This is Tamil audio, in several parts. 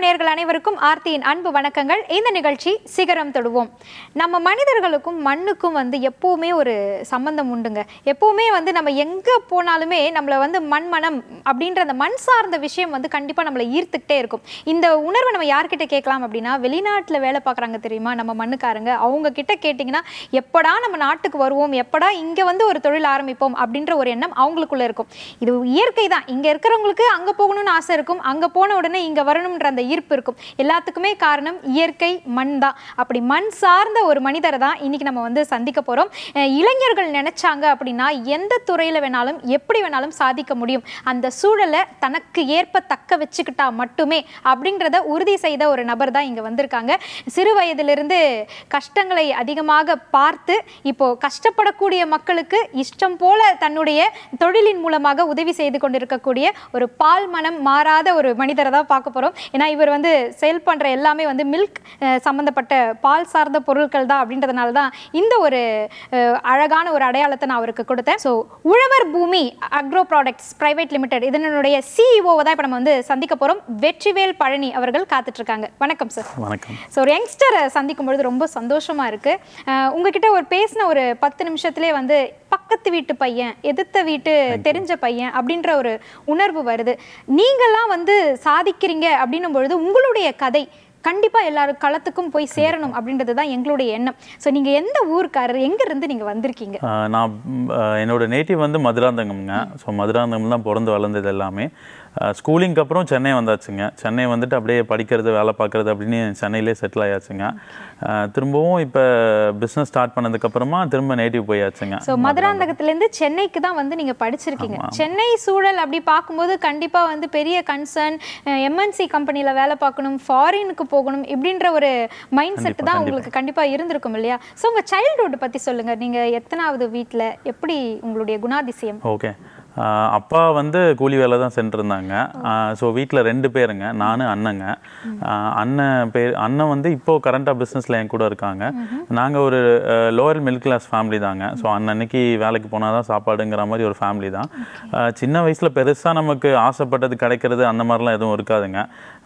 நேர்கள் அனைவருக்கும் ஆர்த்தியின் அன்பு வணக்கங்கள் இந்த நிகழ்ச்சி சிகரம் தொடுவோம் நம்ம மனிதர்களுக்கும் மண்ணுக்கும் வந்து எப்பவுமே ஒரு சம்பந்தம் உண்டுங்க எப்பவுமே வந்து நம்ம எங்க போனாலுமே நம்மள வந்து மண் மனம் அப்படின்ற அந்த மண் சார்ந்த விஷயம் வந்து கண்டிப்பா நம்மளை ஈர்த்துக்கிட்டே இருக்கும் இந்த உணர்வை நம்ம யார்கிட்ட கேட்கலாம் அப்படின்னா வெளிநாட்டுல வேலை பார்க்குறாங்க தெரியுமா நம்ம மண்ணுக்காரங்க அவங்க கிட்ட கேட்டிங்கன்னா எப்படா நம்ம நாட்டுக்கு வருவோம் எப்படா இங்க வந்து ஒரு தொழில் ஆரம்பிப்போம் அப்படின்ற ஒரு எண்ணம் அவங்களுக்குள்ள இருக்கும் இது இயற்கை தான் இங்க இருக்கிறவங்களுக்கு அங்க போகணும்னு ஆசை இருக்கும் அங்க போன உடனே இங்க வரணும்ன்ற அந்த ஈர்ப்பு இருக்கும் எல்லாத்துக்குமே காரணம் இயற்கை மண் தான் அப்படி மண் சார்ந்த ஒரு மனிதரை தான் இன்னைக்கு நம்ம வந்து சந்திக்க போறோம் அஹ் இளைஞர்கள் நினைச்சாங்க அப்படின்னா எந்த துறையில வேணாலும் எப்படி வேணாலும் சாதிக்க முடியும் அந்த சூழலை தனக்கு ஏற்ப தக்க வச்சுக்கிட்டா மட்டுமே அப்படின்றத உறுதி செய்த ஒரு நபர் தான் இங்க வந்திருக்காங்க சிறு வயதிலிருந்து கஷ்டங்களை அதிகமாக பார்த்து இப்போ கஷ்டப்படக்கூடிய மக்களுக்கு இஷ்டம் போல தன்னுடைய தொழிலின் மூலமாக உதவி செய்து கொண்டிருக்கக்கூடிய ஒரு பால் மனம் மாறாத ஒரு மனிதரை தான் பார்க்க போறோம் ஏன்னா இவர் வந்து சேல் பண்ற எல்லாமே வந்து மில்க் சம்பந்தப்பட்ட பால் சார்ந்த பொருட்கள் தான் அப்படின்றதுனால தான் இந்த ஒரு அஹ், அழகான ஒரு அடையாளத்தை நான் அவருக்கு கொடுத்தேன் ஸோ உழவர் பூமி அக்ரோ ப்ராடக்ட்ஸ் பிரைவேட் லிமிடெட் இதனுடைய சிஇஓவை தான் இப்போ நம்ம வந்து சந்திக்க போறோம் வெற்றிவேல் பழனி அவர்கள் காத்துட்டு இருக்காங்க வணக்கம் சார் வணக்கம் ஸோ ஒரு யங்ஸ்டரை சந்திக்கும் பொழுது ரொம்ப சந்தோஷமா இருக்கு அஹ் உங்ககிட்ட ஒரு பேசின ஒரு பத்து நிமிஷத்துலேயே வந்து பக்கத்து வீட்டு பையன் எதிர்த்த வீட்டு தெரிஞ்ச பையன் அப்படின்ற ஒரு உணர்வு வருது நீங்கள்லாம் வந்து சாதிக்கிறீங்க அப்படின்னும் பொழுது உங்களுடைய கதை கண்டிப்பா எல்லாரும் களத்துக்கும் போய் சேரணும் அப்படின்றது தான் எங்களுடைய எண்ணம் ஸோ நீங்க எந்த ஊருக்காரர் எங்க இருந்து நீங்க வந்திருக்கீங்க ஆஹ் நான் ம், ஆஹ் என்னோட நேட்டிவ் வந்து மதுராந்தகம்ங்க ஸோ மதுராந்தகம் தான் பிறந்து வளர்ந்தது எல்லாமே ஸ்கூலிங்க்கு அப்புறம் சென்னை வந்தாச்சுங்க சென்னை வந்துட்டு அப்படியே படிக்கிறது வேலை பார்க்குறது அப்படின்னு சென்னையிலே செட்டில் ஆயாச்சுங்க ஆஹ் திரும்பவும் இப்போ பிஸ்னஸ் ஸ்டார்ட் பண்ணதுக்கப்புறமா திரும்ப நேட்டிவ் போயாச்சுங்க ஸோ மதுராந்தகத்துலேருந்து சென்னைக்கு தான் வந்து நீங்கள் படிச்சிருக்கீங்க சென்னை சூழல் அப்படி பார்க்கும்போது கண்டிப்பாக வந்து பெரிய கன்சர்ன் எம்என்சி கம்பெனியில் வேலை பார்க்கணும் ஃபாரினுக்கு போகணும் இப்படின்ற ஒரு மைண்ட் செட் தான் உங்களுக்கு கண்டிப்பாக இருந்திருக்கும் இல்லையா ஸோ உங்கள் சைல்டுஹுட் பற்றி சொல்லுங்கள் நீங்கள் எத்தனாவது வீட்டில் எப்படி உங்களுடைய குணாதிசயம் ஓகே ஆஹ் அப்பா வந்து கூலி வேலை தான் சென்றிருந்தாங்க ஸோ வீட்டில் ரெண்டு பேருங்க நான் அண்ணங்க ஆஹ் அண்ணன் பேர் அண்ணன் வந்து இப்போ கரண்ட்டாக பிஸ்னஸில் என் கூட இருக்காங்க நாங்கள் ஒரு லோயர் மிடில் கிளாஸ் ஃபேமிலி தாங்க ஸோ அன்னன்னைக்கு வேலைக்கு போனால் தான் சாப்பாடுங்கிற மாதிரி ஒரு ஃபேமிலி தான் ஆஹ் சின்ன வயசில் பெருசாக நமக்கு ஆசைப்பட்டது கிடைக்கிறது அந்த மாதிரிலாம் எதுவும் இருக்காதுங்க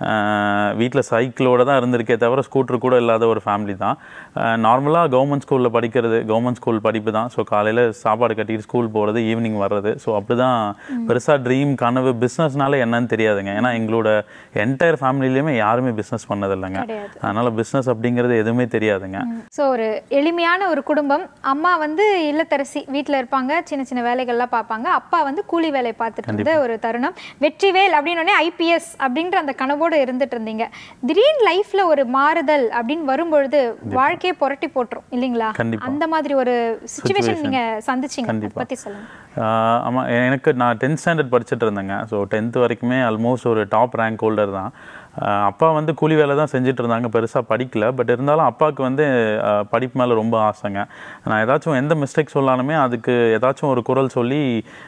வீட்டில் சைக்கிளோட தான் இருந்திருக்கே தவிர ஸ்கூட்டர் கூட இல்லாத ஒரு ஃபேமிலி தான் நார்மலாக கவர்மெண்ட் ஸ்கூலில் படிக்கிறது கவர்மெண்ட் ஸ்கூல் படிப்பு தான் ஸோ காலையில் சாப்பாடு கட்டிட்டு ஸ்கூல் போகிறது ஈவினிங் வர்றது ஸோ அப்படி தான் பெருசாக ட்ரீம் கனவு பிஸ்னஸ்னால என்னன்னு தெரியாதுங்க ஏன்னா எங்களோட என்டையர் ஃபேமிலிலையுமே யாருமே பிஸ்னஸ் பண்ணதில்லைங்க கிடையாது. அதனால் பிஸ்னஸ் அப்படிங்கிறது எதுவுமே தெரியாதுங்க ஸோ ஒரு எளிமையான ஒரு குடும்பம் அம்மா வந்து இல்லத்தரசி வீட்டில் இருப்பாங்க சின்ன சின்ன வேலைகள்லாம் பார்ப்பாங்க அப்பா வந்து கூலி வேலை பார்த்துட்டு இருந்த ஒரு தருணம் வெற்றிவேல் அப்படின்னு ஐபிஎஸ் அப்படின்ற அந்த கனவோடு இருந்துட்டு இருந்தீங்க திடீர்னு லைஃப்ல ஒரு மாறுதல் அப்படின்னு வரும்பொழுது வாழ்க்கையை புரட்டி போட்டுரும் இல்லைங்களா கண்டிப்பா. அந்த மாதிரி ஒரு சுச்சுவேஷன் நீங்க சந்திச்சீங்க அதை பத்தி சொல்லுங்க ஆஹ் ஆமா எனக்கு நான் டென்த் ஸ்டாண்டர்ட் படிச்சுட்டு இருந்தேங்க ஸோ டென்த் வரைக்குமே ஆல்மோஸ்ட் ஒரு டாப் ரேங்க் ஹோல்டர் தான் ஆஹ் அப்பா வந்து கூலி வேலை தான் செஞ்சுட்டு இருந்தாங்க பெருசாக படிக்கல பட் இருந்தாலும் அப்பாவுக்கு வந்து ஆஹ் படிப்பு மேலே ரொம்ப ஆசைங்க நான் ஏதாச்சும் எந்த மிஸ்டேக் சொல்லாலுமே அதுக்கு ஏதாச்சும் ஒரு குரல் சொல்லி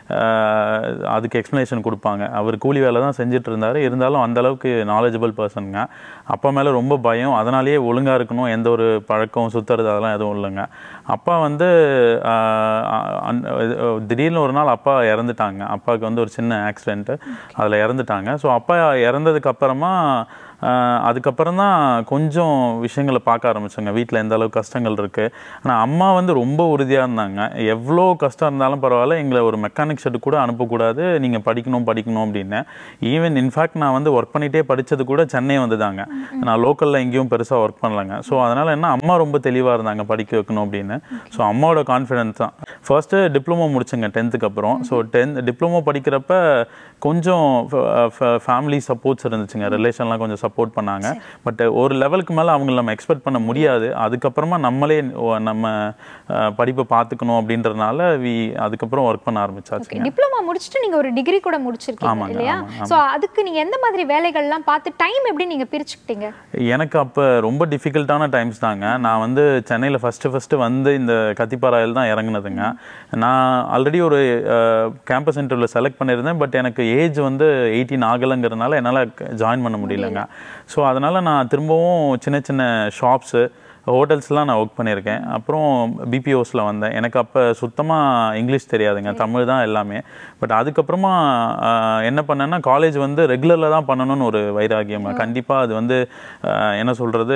ஆஹ் அதுக்கு எக்ஸ்ப்ளனேஷன் கொடுப்பாங்க அவர் கூலி வேலை தான் செஞ்சுட்டு இருந்தார் இருந்தாலும் அந்த அளவுக்கு நாலேஜபிள் பர்சனுங்க அப்பா மேலே ரொம்ப பயம் அதனாலேயே ஒழுங்காக இருக்கணும் எந்த ஒரு பழக்கம் சுற்றுறது அதெல்லாம் எதுவும் இல்லைங்க அப்பா வந்து ஆஹ் அன்- திடீர்னு ஒரு நாள் அப்பா இறந்துட்டாங்க அப்பாவுக்கு வந்து ஒரு சின்ன ஆக்சிடென்ட்டு அதில் இறந்துட்டாங்க ஸோ அப்பா இறந்ததுக்கு அப்புறமா ஆஹ் அதுக்கப்புறம் தான் கொஞ்சம் விஷயங்களை பார்க்க ஆரம்பிச்சோங்க வீட்டில் எந்த அளவுக்கு கஷ்டங்கள் இருக்குது ஆனால் அம்மா வந்து ரொம்ப உறுதியாக இருந்தாங்க எவ்வளோ கஷ்டம் இருந்தாலும் பரவாயில்ல எங்களை ஒரு மெக்கானிக் ஷெட்டு கூட அனுப்பக்கூடாது நீங்கள் படிக்கணும் படிக்கணும் அப்படின்னு ஈவன் இன்ஃபேக்ட் நான் வந்து ஒர்க் பண்ணிகிட்டே படித்தது கூட சென்னை வந்துதாங்க நான் லோக்கலில் எங்கேயும் பெருசாக ஒர்க் பண்ணலங்க ஸோ அதனால் என்ன அம்மா ரொம்ப தெளிவாக இருந்தாங்க படிக்க வைக்கணும் அப்படின்னு ஸோ அம்மாவோட கான்ஃபிடென்ஸ் தான் ஃபர்ஸ்ட்டு டிப்ளமோ முடிச்சுங்க டென்த்துக்கு அப்புறம் ஸோ டென்த் டிப்ளமோ படிக்கிறப்ப கொஞ்சம் ஃபேமிலி சப்போர்ட்ஸ் இருந்துச்சுங்க ரிலேஷன்லாம் கொஞ்சம் சப்போர்ட் பண்ணாங்க பட் ஒரு லெவலுக்கு மேலே அவங்க நம்ம எக்ஸ்பெக்ட் பண்ண முடியாது அதுக்கப்புறமா நம்மளே ஓ, நம்ம அஹ், படிப்பை பார்த்துக்கணும் அப்படின்றதுனால வி அதுக்கப்புறம் ஒர்க் பண்ண ஆரம்பிச்சாச்சுங்க டிப்ளமா முடிச்சுட்டு நீங்க ஒரு டிகிரி கூட முடிச்சிருக்கீங்க ஆமாங்க, இல்லையா ஆமாங்க, சோ அதுக்கு நீங்க எந்த மாதிரி வேலைகள்லாம் பார்த்து டைம் எப்படி நீங்க பிரிச்சுக்கிட்டீங்க எனக்கு அப்போ ரொம்ப டிஃபிகல்ட்டான டைம்ஸ் தாங்க நான் வந்து சென்னையில் ஃபஸ்ட்டு ஃபஸ்ட்டு வந்து இந்த கத்திப்பாராயில் தான் இறங்குனதுங்க நான் ஆல்ரெடி ஒரு கேம்பஸ் இன்டர்வியூவில் செலக்ட் பண்ணியிருந்தேன் பட் எனக்கு ஏஜ் வந்து எயிட்டீன் ஆகலைங்கிறதுனால என்னால் ஜாயின் பண்ண முடியலங்க ஸோ அதனால் நான் திரும்பவும் சின்ன சின்ன ஷாப்ஸு ஹோட்டல்ஸ்லாம் நான் ஒர்க் பண்ணியிருக்கேன் அப்புறம் பிபிஓஸில் வந்தேன் எனக்கு அப்போ சுத்தமாக இங்கிலீஷ் தெரியாதுங்க தமிழ் தான் எல்லாமே பட் அதுக்கப்புறமா ஆஹ், என்ன பண்ணேன்னா காலேஜ் வந்து ரெகுலரில் தான் பண்ணணும்னு ஒரு வைராகியம் கண்டிப்பாக அது வந்து ஆஹ், என்ன சொல்கிறது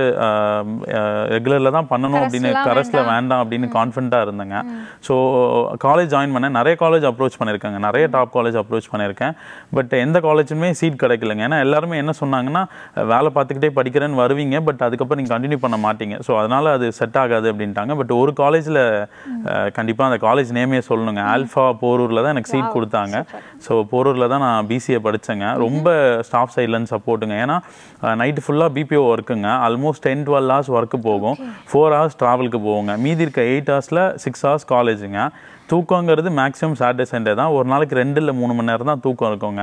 ரெகுலரில் தான் பண்ணணும் அப்படின்னு Corres-லாம் கரஸில் வேண்டாம் அப்படின்னு கான்ஃபிடண்ட்டாக இருந்தேங்க ஸோ காலேஜ் ஜாயின் பண்ணேன் நிறைய காலேஜ் அப்ரோச் பண்ணியிருக்காங்க நிறைய டாப் காலேஜ் அப்ரோச் பண்ணியிருக்கேன் பட் எந்த காலேஜுமே சீட் கிடைக்கலங்க ஏன்னா எல்லாருமே என்ன சொன்னாங்கன்னா வேலை பார்த்துக்கிட்டே படிக்கிறேன்னு வருவீங்க பட் அதுக்கப்புறம் நீங்கள் கண்டினியூ பண்ண மாட்டீங்க ஸோ அதனால் அது செட் ஆகாது அப்படின்ட்டாங்க பட் ஒரு காலேஜில் கண்டிப்பாக அந்த காலேஜ் நேமே சொல்லணுங்க ஆல்ஃபா போரூரில் தான் எனக்கு சீட் கொடுத்தாங்க ஸோ போரூரில் தான் நான் பிசிஏ படித்தேங்க ரொம்ப ஸ்டாஃப் சைட்லேருந்து சப்போர்ட்டுங்க ஏன்னா நைட்டு ஃபுல்லாக பிபிஓ ஒர்க்குங்க almost ten twelve hours work போகும் ஃபோர் ஹவர்ஸ் ட்ராவலுக்கு போவோங்க மீதி இருக்க எயிட் ஹவர்ஸில் சிக்ஸ் ஹவர்ஸ் காலேஜுங்க தூக்கங்கிறது மேக்ஸிமம் சாட்டர்டே சண்டே தான் ஒரு நாளைக்கு ரெண்டு இல்லை மூணு மணி நேரம் தான் தூக்கம் இருக்குங்க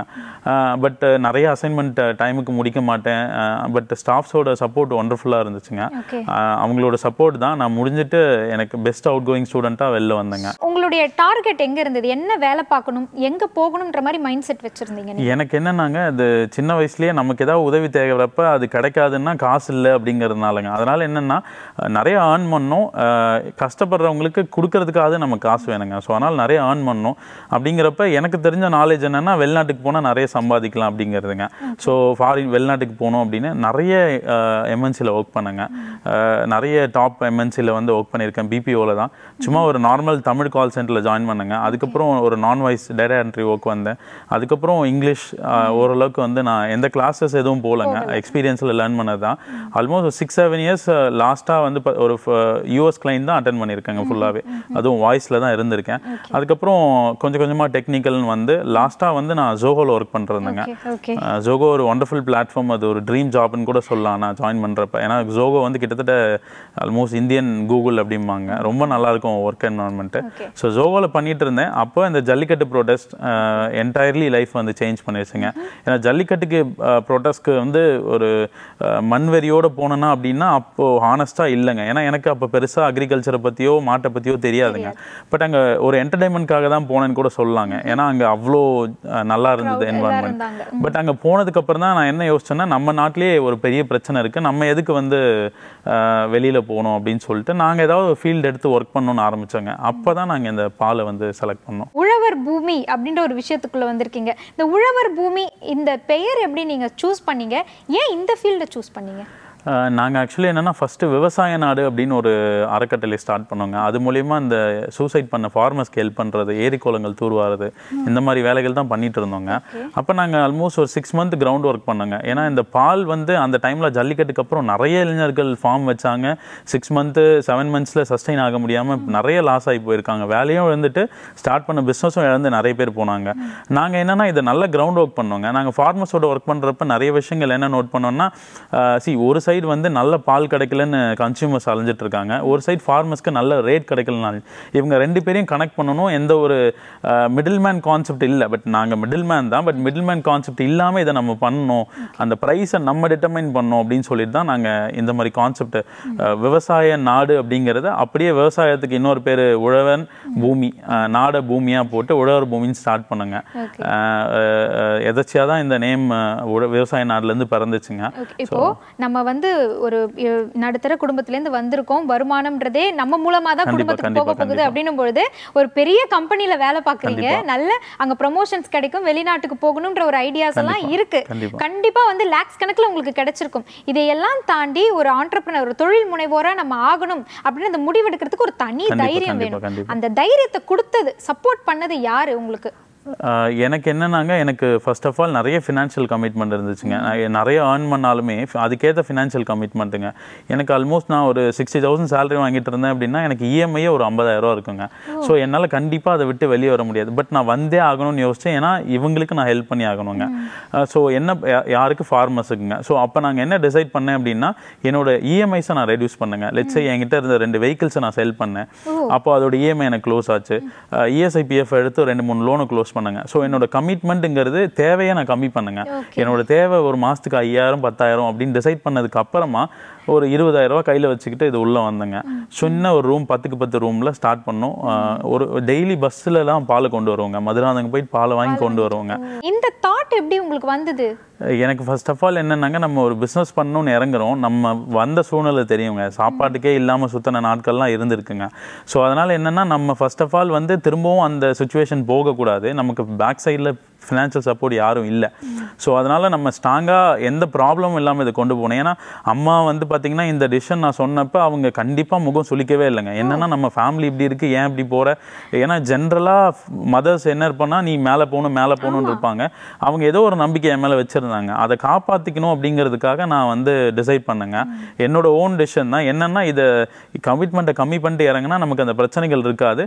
பட் நிறைய அசைன்மெண்ட் டைமுக்கு முடிக்க மாட்டேன் பட் ஸ்டாஃப்ஸோட சப்போர்ட் ஒண்டர்ஃபுல்லாக இருந்துச்சுங்க ஓகே ஆஹ் அவங்களோட சப்போர்ட் தான் நான் முடிஞ்சிட்டு எனக்கு பெஸ்ட் அவுட் கோயிங் ஸ்டூடெண்ட்டாக வெளில வந்தேங்க உங்களுடைய டார்கெட் எங்க இருந்தது என்ன வேலை பார்க்கணும் எங்க போகணும்ன்ற மாதிரி மைண்ட் செட் வச்சிருந்தீங்க நீங்க எனக்கு என்னன்னாங்க அது சின்ன வயசுலயே நமக்கு ஏதாவது உதவி தேவைப்ப அது கிடைக்காதுன்னா காசு இல்லை அப்படிங்கிறதுனாலங்க அதனால என்னன்னா அஹ் நிறைய ஏர்ன் பண்ணோம் அஹ் கஷ்டப்படுறவங்களுக்கு கொடுக்கறதுக்காக நம்ம காசு வேணுங்க ஸோ அதனால் நிறைய ஏர்ன் பண்ணோம் அப்படிங்கிறப்ப எனக்கு தெரிஞ்ச நாலேஜ் என்னன்னா வெளிநாட்டுக்கு போனால் நிறைய சம்பாதிக்கலாம் அப்படிங்கிறதுங்க ஸோ ஃபாரின் வெளிநாட்டுக்கு போனோம் அப்படின்னு நிறைய எம்என்சியில் ஒர்க் பண்ணுங்க அஹ் நிறைய டாப் எம்என்சியில் வந்து ஒர்க் பண்ணியிருக்கேன் பிபிஓவில் தான் சும்மா ஒரு நார்மல் தமிழ் கால் சென்டரில் ஜாயின் பண்ணுங்க அதுக்கப்புறம் ஒரு நான் வாய்ஸ் டேட்டா என்ட்ரி ஒர்க் வந்தேன் அதுக்கப்புறம் இங்கிலீஷ் அஹ், ஓரளவுக்கு வந்து நான் எந்த கிளாஸஸ் எதுவும் போகலங்க எக்ஸ்பீரியன்ஸில் லேர்ன் பண்ணது தான் ஆல்மோஸ்ட் ஒரு சிக்ஸ் செவன் இயர்ஸ் லாஸ்ட்டாக வந்து ப- ஒரு யூஎஸ் கிளைண்ட் தான் அட்டன் பண்ணியிருக்கேங்க ஃபுல்லாகவே அதுவும் வாய்ஸில் தான் இருந்திருக்கேன் அதுக்கப்புறம் கொஞ்சம் கொஞ்சமாக டெக்னிக்கல்னு வந்து லாஸ்ட்டாக வந்து நான் ஜோஹோவில் ஒர்க் பண்ணுறேங்க ஓகே ஓகே ஜோகோ ஒரு ஒண்டர்ஃபுல் பிளாட்ஃபார்ம் அது ஒரு ட்ரீம் ஜாப்னு கூட சொல்லலாம் நான் ஜாயின் பண்ணுறப்ப ஏன்னா ஜோகோ வந்து கிட்டத்தட்ட ஆல்மோஸ்ட் இந்தியன் கூகுள் அப்படிம்பாங்க ரொம்ப நல்லா இருக்கும் ஒர்க் என்வரான்மெண்ட்டு Okay. ஸோ ஜோகோவில் பண்ணிட்டு இருந்தேன் அப்போ இந்த ஜல்லிக்கட்டு ப்ரோட்டஸ்ட் என்டையர்லி லைஃப் வந்து சேஞ்ச் பண்ணிடுச்சுங்க ஏன்னா ஜல்லிக்கட்டுக்கு ப்ரோட்டஸ்ட்க்கு வந்து ஒரு அஹ், மண்வெறியோட போனேன்னா அப்படின்னா அப்போ ஹானஸ்ட்டாக இல்லைங்க ஏன்னா எனக்கு அப்போ பெருசாக அக்ரிகல்ச்சரை பற்றியோ மாட்டை பற்றியோ தெரியாதுங்க பட் அங்கே ஒரு என்டர்டைன்மெண்ட்காக தான் போனேன்னு கூட சொல்லலாங்க ஏன்னா அங்கே அவ்வளோ அஹ், நல்லா இருந்தது என்வரான்மெண்ட் இருந்தாங்க பட் அங்கே போனதுக்கு அப்புறம் தான் நான் என்ன யோசிச்சேன்னா நம்ம நாட்டிலேயே ஒரு பெரிய பிரச்சனை இருக்கு நம்ம எதுக்கு வந்து அஹ், வெளியில போகணும் அப்படின்னு சொல்லிட்டு நாங்க ஏதாவது ஃபீல்டு எடுத்து ஒர்க் பண்ணணும்னு ஆரம்பிச்சோங்க அப்பதான் நாங்க இந்த பாலை வந்து செலக்ட் பண்ணோம் உழவர் பூமி அப்படின்ற ஒரு விஷயத்துக்குள்ள வந்திருக்கீங்க இந்த உழவர் பூமி இந்த பெயர் எப்படி நீங்க சூஸ் பண்ணீங்க ஏன் இந்த ஃபீல்டை சூஸ் பண்ணீங்க அஹ், நாங்க ஆக்சுவலி என்னன்னா ஃபர்ஸ்ட் விவசாய நாடு அப்படின்னு ஒரு அறக்கட்டளை ஸ்டார்ட் பண்ணோங்க அது மூலியமா இந்த சூசைட் பண்ண ஃபார்மர்ஸ்க்கு ஹெல்ப் பண்றது ஏரி குளங்கள் தூர்வாருது இந்த மாதிரி வேலைகள் தான் பண்ணிட்டு இருந்தோங்க அப்போ நாங்க ஆல்மோஸ்ட் ஒரு சிக்ஸ் மந்த் கிரவுண்ட் ஒர்க் பண்ணோங்க ஏன்னா இந்த பால் வந்து அந்த டைம்ல ஜல்லிக்கட்டுக்கு அப்புறம் நிறைய இளைஞர்கள் ஃபார்ம் வச்சாங்க சிக்ஸ் மந்த்து செவன் மந்த்ஸில் சஸ்டெயின் ஆக முடியாம நிறைய லாஸ் ஆகி போயிருக்காங்க வேலையும் இழந்துட்டு ஸ்டார்ட் பண்ண பிஸ்னஸும் இழந்து நிறைய பேர் போனாங்க நாங்க என்னன்னா இதை நல்ல கிரவுண்ட் ஒர்க் பண்ணோங்க நாங்க ஃபார்மர்ஸோட ஒர்க் பண்றப்ப நிறைய விஷயங்கள் என்ன நோட் பண்ணோம்னா சி ஒரு சைடு வந்து நல்ல பால் கிடைக்கலன்னு கன்சியூமர்ஸ் அலைஞ்சிட்டு இருக்காங்க ஒரு சைடு ஃபார்மர்ஸ்க்கு நல்ல ரேட் கிடைக்கலனால இவங்க ரெண்டு பேரையும் கனெக்ட் பண்ணணும் எந்த ஒரு மிடில் மேன் கான்செப்ட் இல்லை பட் நாங்க மிடில் மேன் தான் பட் மிடில் மேன் கான்செப்ட் இல்லாம இதை நம்ம பண்ணணும் அந்த ப்ரைஸை நம்ம டிட்டர்மைன் பண்ணணும் அப்படின்னு சொல்லிட்டு தான் நாங்க இந்த மாதிரி கான்செப்ட் விவசாய நாடு அப்படிங்கறத அப்படியே விவசாயத்துக்கு இன்னொரு பேர் உழவன் பூமி அஹ், நாட பூமியா போட்டு உழவர் பூமின்னு ஸ்டார்ட் பண்ணுங்க Okay. எதாச்சியாக தான் இந்த நேம் விவசாய நாடுலேருந்து பிறந்துச்சுங்க Okay, இப்போ நம்ம வந்து ஒரு அஹ், நடுத்தர குடும்பத்துல இருந்து வந்திருக்கோம் வருமானம்ன்றதே நம்ம மூலமா தான் கண்டிப்பா, குடும்பத்துக்கு கண்டிப்பா, போக போகுது கண்டிப்பா. அப்படின்னும் பொழுது ஒரு பெரிய கம்பெனில வேலை பாக்குறீங்க நல்ல அங்க ப்ரமோஷன்ஸ் கிடைக்கும் வெளிநாட்டுக்கு போகணும்ன்ற ஒரு ஐடியாஸ் எல்லாம் கண்டிப்பா, இருக்கு கண்டிப்பா. கண்டிப்பா வந்து லேக்ஸ் கணக்குல உங்களுக்கு கிடைச்சிருக்கும் இதையெல்லாம் தாண்டி ஒரு ஆண்டர்பிரினர் ஒரு தொழில் முனைவோரா நம்ம ஆகணும் அப்படின்னு அந்த முடிவெடுக்கிறதுக்கு ஒரு தனி கண்டிப்பா, தைரியம் கண்டிப்பா, வேணும் கண்டிப்பா. அந்த தைரியத்தை கொடுத்தது சப்போர்ட் பண்ணது யாரு உங்களுக்கு ஆஹ் எனக்கு என்னன்னாங்க எனக்கு ஃபர்ஸ்ட் ஆஃப் ஆல் நிறைய ஃபினான்ஷியல் கமிட்மெண்ட் இருந்துச்சுங்க நான் நிறைய ஏர்ன் பண்ணாலுமே ஃப- அதுக்கேற்ற ஃபினான்ஷியல் கமிட்மெண்ட்டுங்க எனக்கு ஆல்மோஸ்ட் நான் ஒரு சிக்ஸ்டி தௌசண்ட் சேலரி வாங்கிட்டு இருந்தேன் அப்படின்னா எனக்கு இஎம்ஐயே ஒரு 50000 ரூபா இருக்குங்க ஸோ என்னால் கண்டிப்பாக அதை விட்டு வெளியே வர முடியாது பட் நான் வந்தே ஆகணும்னு யோசிச்சேன் ஏன்னா இவங்களுக்கு நான் ஹெல்ப் பண்ணி ஆகணுங்க ஸோ என்ன யா- யாருக்கு ஃபார்மர்ஸுக்குங்க ஸோ அப்போ நாங்கள் என்ன டிசைட் பண்ணேன் அப்படின்னா என்னோட இஎம்ஐஸை நான் ரெடியூஸ் பண்ணுங்க லெட்ஸே என்கிட்ட இருந்த ரெண்டு வெஹிக்கிள்ஸை நான் செல் பண்ணேன் அப்போ அதோட இஎம்ஐ எனக்கு க்ளோஸ் ஆச்சு இஎஸ்ஐபிஎஃப் எடுத்து ரெண்டு மூணு லோனு க்ளோஸ் பண்ணுங்க ஸோ என்னோட கமிட்மெண்ட்டுங்கிறது தேவையை நான் கம்மி பண்ணுங்க என்னோட தேவை ஒரு மாசத்துக்கு ஐயாயிரம் பத்தாயிரம் அப்படின்னு டிசைட் பண்ணதுக்கு அப்புறமா ஒரு இருபதாயிரம் ரூபாய் கையில் வச்சுக்கிட்டு இது உள்ளே வந்தேங்க சின்ன ஒரு ரூம் பத்துக்கு பத்து ரூமில் ஸ்டார்ட் பண்ணோம் ஆஹ் ஒரு டெய்லி பஸ்ஸிலலாம் பாலை கொண்டு வருவாங்க மதுராந்தகம் போயிட்டு பாலை வாங்கி கொண்டு வருவாங்க இந்த தாட் எப்படி உங்களுக்கு வந்தது எனக்கு ஃபர்ஸ்ட் ஆஃப் ஆல் என்னன்னாங்க நம்ம ஒரு பிஸ்னஸ் பண்ணணும்னு இறங்குறோம் நம்ம வந்த சூழ்நிலை தெரியுங்க சாப்பாட்டுக்கே இல்லாமல் சுத்தின நாட்கள்லாம் இருந்திருக்குங்க ஸோ அதனால் என்னன்னா நம்ம ஃபர்ஸ்ட் ஆஃப் ஆல் வந்து திரும்பவும் அந்த சுச்சுவேஷன் போகக்கூடாது நமக்கு பேக் சைடில் ஃபினான்ஷியல் சப்போர்ட் யாரும் இல்லை ஸோ அதனால் நம்ம ஸ்ட்ராங்காக எந்த ப்ராப்ளமும் இல்லாமல் இதை கொண்டு போகணும் ஏன்னா அம்மா வந்து பார்த்திங்கன்னா இந்த டிசிஷன் நான் சொன்னப்போ அவங்க கண்டிப்பாக முகம் சுளிக்கவே இல்லைங்க என்னன்னா நம்ம ஃபேமிலி இப்படி இருக்குது ஏன் இப்படி போகிற ஏன்னா ஜென்ரலாக மதர்ஸ் என்ன இருப்பான்னா நீ மேலே போகணும் மேலே போகணும்னு இருப்பாங்க அவங்க ஏதோ ஒரு நம்பிக்கை என் மேலே வச்சுருந்தாங்க அதை காப்பாற்றிக்கணும் அப்படிங்கிறதுக்காக நான் வந்து டிசைட் பண்ணேங்க என்னோட ஓன் டிசிஷன் தான் என்னென்னா இதை கமிட்மெண்ட்டை கம்மி பண்ணிட்டு இறங்கினா நமக்கு அந்த பிரச்சனைகள் இருக்காது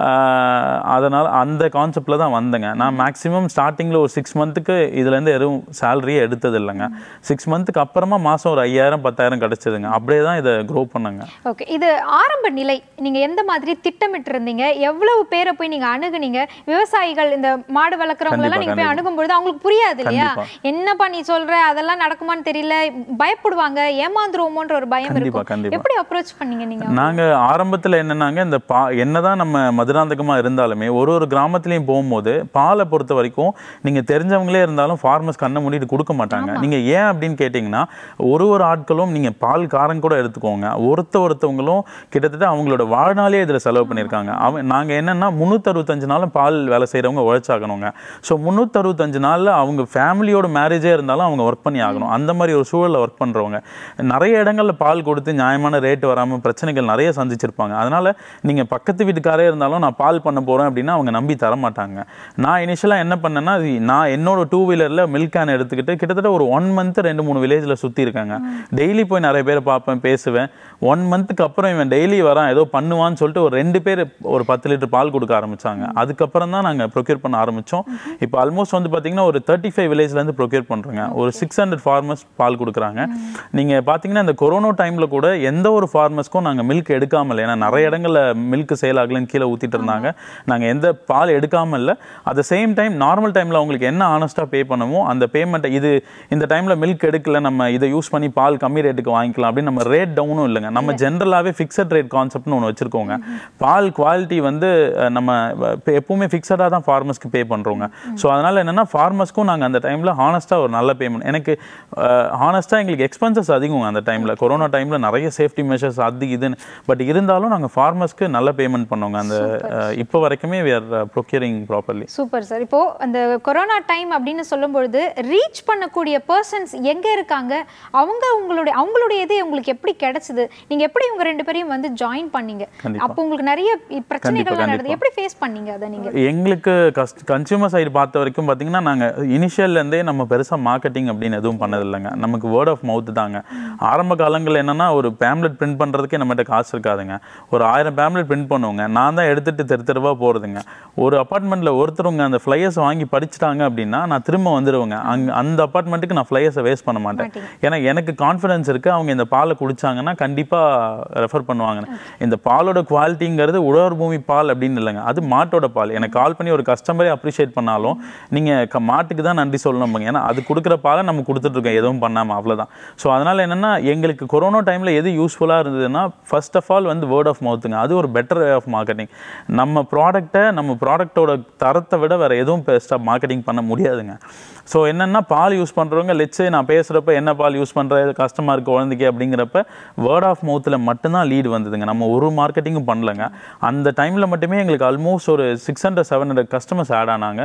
ஆஹ் அதனால் அந்த கான்செப்டில் தான் வந்தேங்க நான் மேக்ஸிமம் ஸ்டார்டிங்கில் ஒரு சிக்ஸ் மந்த்துக்கு இதுலேருந்து எதுவும் சேலரியே எடுத்தது இல்லைங்க சிக்ஸ் மந்த்துக்கு அப்புறமா மாதம் ஒரு ஐயாயிரம் பத்தாயிரம் கிடச்சிதுங்க அப்படியே தான் இதை க்ரோ பண்ணேங்க ஓகே இது ஆரம்ப நிலை நீங்க எந்த மாதிரி திட்டமிட்டு இருந்தீங்க எவ்வளவு பேரை போய் நீங்க அணுகுனீங்க விவசாயிகள் இந்த மாடு வளர்க்குறவங்க எல்லாம் நீங்க போய் அணுகும் பொழுது அவங்களுக்கு புரியாது இல்லையா என்னப்பா நீ சொல்ற அதெல்லாம் நடக்குமான்னு தெரியல பயப்படுவாங்க ஏமாந்துருவோமோன்ற ஒரு பயம் கண்டிப்பா இருக்கும் கண்டிப்பா எப்படி அப்ரோச் பண்ணீங்க நீங்க நாங்க ஆரம்பத்துல என்னன்னாங்க இந்த பா என்னதான் நம்ம மதுராந்தகமா இருந்தாலுமே ஒரு ஒரு கிராமத்துலயும் போகும்போது பாலை பொறுத்த வரைக்கும் நீங்க தெரிஞ்சவங்களே இருந்தாலும் ஃபார்மர்ஸ் கண்ணை மூடிட்டு கொடுக்க மாட்டாங்க நீங்க ஏன் அப்படின்னு கேட்டிங்கன்னா ஒரு ஒரு ஆட்களும் நீங்க பால் காரம் கூட எடுத்துக்கோங்க ஒருத்த ஒருத்தவங்களும் கிட்டத்தட்ட அவங்களோட வாழ்நாளே இதுல செலவு பண்ணியிருக்காங்க அவன் நாங்க என்னன்னா முந்நூற்றறுபத்தஞ்சு நாளும் பால் வேலை செய்றவங்க உழைச்சாகணுங்க ஸோ முந்நூற்றறுபத்தஞ்சு நாள்ல அவங்க ஃபேமிலியோட மேரேஜே இருந்தாலும் அவங்க ஒர்க் பண்ணி ஆகணும் அந்த மாதிரி ஒரு சூழல்ல ஒர்க் பண்றவங்க நிறைய இடங்கள்ல பால் கொடுத்து நியாயமான ரேட் வராம பிரச்சனைகள் நிறைய சந்திச்சிருப்பாங்க அதனால நீங்க பக்கத்து வீட்டுக்காரே இருந்தாலும் நான் பால் பண்ண போறேன் அப்படின்னா அவங்க நம்பி தர மாட்டாங்க நான் இனிஷியலா என்ன பண்ணேன்னா இது நான் என்னோட டூ வீலர்ல மில்க் கேன் எடுத்துக்கிட்டு கிட்டத்தட்ட ஒரு ஒன் மந்த் ரெண்டு மூணு வில்லேஜ்ல சுத்தி இருக்காங்க டெய்லி போய் நிறைய பேரை பார்ப்பேன் பேசுவேன் ஒன் மந்த்துக்கு அப்புறம் இவன் டெய்லி வரான் ஏதோ பண்ணுவான்னு சொல்லிட்டு ஒரு ரெண்டு பேர் ஒரு பத்து லிட்டர் பால் கொடுக்க ஆரம்பிச்சாங்க அதுக்கப்புறம் தான் நாங்க ப்ரொக்யூர் பண்ண ஆரம்பிச்சோம் இப்போ ஆல்மோஸ்ட் வந்து பாத்தீங்கன்னா ஒரு தேர்ட்டி ஃபைவ் வில்லேஜ்ல இருந்து ப்ரொக்யூர் பண்றோங்க ஒரு சிக்ஸ் ஹண்ட்ரட் ஃபார்மர்ஸ் பால் கொடுக்குறாங்க நீங்க பாத்தீங்கன்னா இந்த கொரோனா டைம்ல கூட எந்த ஒரு ஃபார்மர்ஸ்க்கும் நாங்க மில்க் எடுக்காம இல்லை ஏன்னா நிறைய இடங்கள்ல மில்க் சேல் ஆகலன்னு கீழே ஊத்திட்டு இருந்தாங்க நாங்க எந்த பால் எடுக்காம இல்லை at the same time normal டைம்ல அவங்களுக்கு என்ன ஆனஸ்டா பே பண்ணுமோ அந்த பேமெண்ட்டை இது இந்த டைம்ல மில்க் எடுக்கல நம்ம இதை யூஸ் பண்ணி பால் கம்மி ரேட்டுக்கு வாங்கிக்கலாம் அப்படின்னு நம்ம ரேட் டவுனும் இல்லைங்க நம்ம ஜென்ரலாகவே ஃபிக்ஸட் ரேட் கான்செப்ட்னு ஒன்று வச்சிருக்கோங்க பால் குவாலிட்டி வந்து அஹ், நம்ம இப்ப எப்பவுமே ஃபிக்ஸடாக தான் ஃபார்மர்ஸ்க்கு பே பண்றோங்க ஸோ அதனால என்னன்னா ஃபார்மர்ஸ்க்கும் நாங்க அந்த டைம்ல ஹானஸ்டா ஒரு நல்ல பேமெண்ட் எனக்கு ஹானஸ்டா எங்களுக்கு எக்ஸ்பென்சஸ் அதிகங்க அந்த டைம்ல கொரோனா டைம்ல நிறைய சேஃப்டி மெஷர்ஸ் அது இதுன்னு பட் இருந்தாலும் நாங்க ஃபார்மர்ஸ்க்கு நல்ல பேமெண்ட் பண்ணோங்க அந்த அஹ், இப்போ வரைக்குமே we are procuring properly super sir இப்போ அந்த கொரோனா டைம் அப்படின்னு சொல்லும்பொழுது ரீச் பண்ணக்கூடிய பர்சன்ஸ் எங்க இருக்காங்க அவங்க உங்களுடைய அவங்களுடைய இது உங்களுக்கு எப்படி கிடைச்சது நீங்க எப்படி உங்க ரெண்டு பேரையும் வந்து ஜாயின் பண்ணீங்க கண்டிப்பா. அப்போ உங்களுக்கு நிறைய பிரச்சனைகள் கண்டிப்பா. நடந்தது எப்படி ஃபேஸ் பண்ணீங்க அதை நீங்க எங்களுக்கு கஸ்ட் கன்சியூமர் சைடு பார்த்த வரைக்கும் பார்த்தீங்கன்னா நாங்கள் இனிஷியல்லேருந்தே நம்ம பெருசாக மார்க்கெட்டிங் அப்படின்னு எதுவும் பண்ணதில்லைங்க நமக்கு வேர்ட் ஆஃப் மவுத் தாங்க ஆரம்ப காலங்கள் என்னன்னா ஒரு பேம்லெட் பிரிண்ட் பண்ணுறதுக்கே நம்மகிட்ட காசு இருக்காதுங்க ஒரு ஆயிரம் பேம்லெட் பிரிண்ட் பண்ணுவோங்க நான் தான் எடுத்துட்டு தெரு தெருவாக போகிறதுங்க ஒரு அப்பார்ட்மெண்ட்டில் ஒருத்தருங்க அந்த ஃப்ளையர்ஸ் வாங்கி படிச்சிட்டாங்க அப்படின்னா நான் திரும்ப வந்துடுவேங்க அங்கே அந்த அப்பார்ட்மெண்ட்டுக்கு நான் ஃப்ளையர்ஸை வேஸ்ட் பண்ண மாட்டேன் ஏன்னா எனக்கு கான்ஃபிடன்ஸ் இருக்குது அவங்க இந்த பாலை குடிச்சாங்கன்னா கண்டிப்பாக ரெஃபர் பண்ணுவாங்க இந்த பாலோட குவாலிட்டிங்கிறது உழவர் பூமி பால் அப்படின்னு இல்லைங்க அது மாட்டோட பால் எனக்கு கால் பண்ணி ஒரு கஸ்டமரே அப்ரிஷியேட் பண்ணாலும் நீங்கள் க மாட்டுக்கு தான் நன்றி சொல்லணும் ஏன்னா அது கொடுக்குற பாலை நம்ம கொடுத்துட்ருக்கோம் எதுவும் பண்ணாமல் அவ்வளோதான் ஸோ அதனால் என்னென்னா எங்களுக்கு கொரோனா டைமில் எது யூஸ்ஃபுல்லாக இருந்ததுன்னா ஃபர்ஸ்ட் ஆஃப் ஆல் வந்து வேர்ட் ஆஃப் மவுத்துங்க அது ஒரு பெட்டர் வே ஆஃப் மார்க்கெட்டிங் நம்ம ப்ராடக்ட்டை நம்ம ப்ராடக்ட்டோட தரத்தை விட வேறு எதுவும் பெஸ்ட்டாக மார்க்கெட்டிங் பண்ண முடியாதுங்க ஸோ என்னென்னா பால் யூஸ் பண்ணுறவங்க லெட்ஸே நான் பேசுகிறப்ப என்ன பால் யூஸ் பண்ணுற கஸ்டமருக்கு குழந்தைக்கு அப்படிங்கிறப்ப வேர்ட் ஆஃப் மவுத்தில் மட்டும்தான் லீடு வந்ததுங்க நம்ம ஒரு மார்க்கெட்டிங்கும் பண்ணலங்க அந்த டைமில் மட்டுமே எங்களுக்கு ஆல்மோஸ்ட் ஒரு six hundred seven hundred customers add ஆனாங்க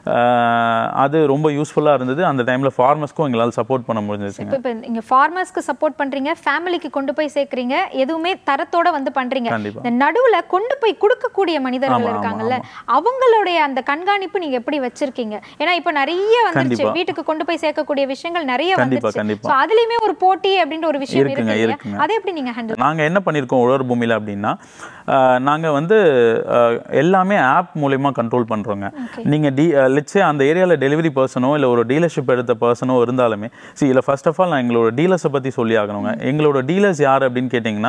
அஹ் அது ரொம்ப யூஸ்ஃபுல்லாக இருந்தது அந்த டைமில் ஃபார்மர்ஸ்க்கும் எங்களால் சப்போர்ட் பண்ண முடிஞ்சிச்சுங்க இப்போ இப்போ நீங்க ஃபார்மர்ஸ்க்கு சப்போர்ட் பண்றீங்க ஃபேமிலிக்கு கொண்டு போய் சேர்க்கறீங்க எதுவுமே தரத்தோட வந்து பண்றீங்க கண்டிப்பா. இந்த நடுவுல கொண்டு போய் கொடுக்கக்கூடிய மனிதர்கள் ஆமா, ஆமா, இருக்காங்கல்ல அவங்களுடைய அந்த கண்காணிப்பு நீங்க எப்படி வச்சிருக்கீங்க ஏன்னா இப்போ நிறைய வந்துருச்சு கண்டிப்பா. வீட்டுக்கு கொண்டு போய் சேர்க்கக்கூடிய விஷயங்கள் நிறைய கண்டிப்பா, வந்துருச்சு கண்டிப்பா. ஸோ அதுலயுமே ஒரு போட்டி அப்படின்ற ஒரு விஷயம் இருக்குங்க, இருக்கு இல்லையா இருக்குங்க. அதை எப்படி நீங்க ஹேண்டில் நாங்கள் என்ன பண்ணியிருக்கோம் உழவர் பூமியில் அப்படின்னா நாங்கள் வந்து அஹ், எல்லாமே ஆப் மூலயமா கண்ட்ரோல் பண்ணுறோங்க நீங்கள் டி லெட்ஸே அந்த ஏரியாவில் டெலிவரி பர்சனோ இல்லை ஒரு டீலர்ஷிப் எடுத்த பர்சனோ இருந்தாலுமே சி இல்லை ஃபர்ஸ்ட் ஆஃப் ஆல் நான் எங்களோட டீலர்ஸை பற்றி சொல்லி ஆகணுங்க எங்களோட டீலர்ஸ் யார் அப்படின்னு கேட்டிங்கன்னா